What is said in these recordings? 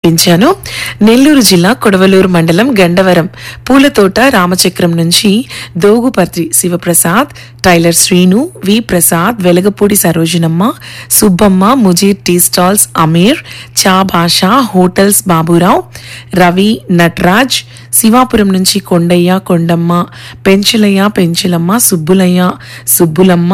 పెంచాను నెల్లూరు జిల్లా కొడవలూరు మండలం గండవరం పూలతోట రామచక్రం నుంచి Dogupatri Sivaprasad tailor Srinu V Prasad Velagapudi Sarojanamma Subbamma Mujeer tea stalls Ameer చా భాష హోటల్స్ బాబురావు రవి నటరాజ్ శివాపురం నుంచి కొండయ్య కొండమ్మ పెంచలయ్య పెంచలమ్మ సుబ్బులయ్య సుబ్బులమ్మ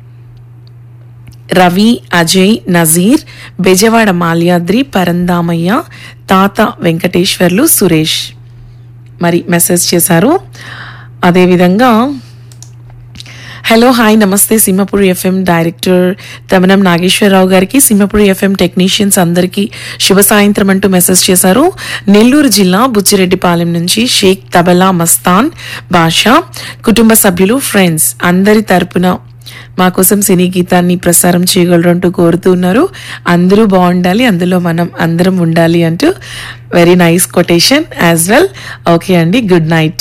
రవి అజయ్ నజీర్ బెజవాడ మాల్యాద్రి పరందామయ్య తాత వెంకటేశ్వర్లు సురేష్ మరి మెసేజ్ చేశారు అదేవిధంగా హలో హాయ్ నమస్తే సింహపురి ఎఫ్ఎం డైరెక్టర్ తమనం నాగేశ్వరరావు గారికి సింహపురి ఎఫ్ఎం టెక్నీషియన్స్ అందరికీ శుభ సాయంత్రం అంటూ మెసేజ్ చేశారు నెల్లూరు జిల్లా బుచ్చిరెడ్డిపాలెం నుంచి షేక్ తబలా మస్తాన్ బాషా కుటుంబ సభ్యులు ఫ్రెండ్స్ అందరి తరపున మా కోసం సినీ గీతాన్ని ప్రసారం చేయగలరు అంటూ కోరుతూ ఉన్నారు అందరూ బాగుండాలి అందులో మనం అందరం ఉండాలి అంటూ very nice quotation as well okay అండి గుడ్ నైట్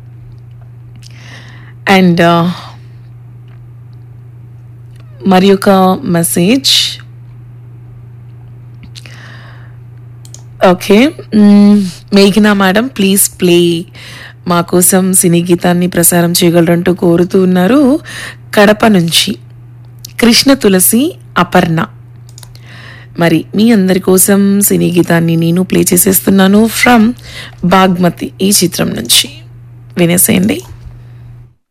అండ్ మరి ఒక మెసేజ్ ఓకే మేఘనా మేడం ప్లీజ్ ప్లే మా కోసం సినీ గీతాన్ని ప్రసారం చేయగలరంటూ కోరుతూ ఉన్నారు కడప నుంచి కృష్ణ తులసి అపర్ణ మరి మీ అందరి కోసం సినీ గీతాన్ని నేను ప్లే చేసేస్తున్నాను ఫ్రమ్ బాగ్మతి ఈ చిత్రం నుంచి వినేసేయండి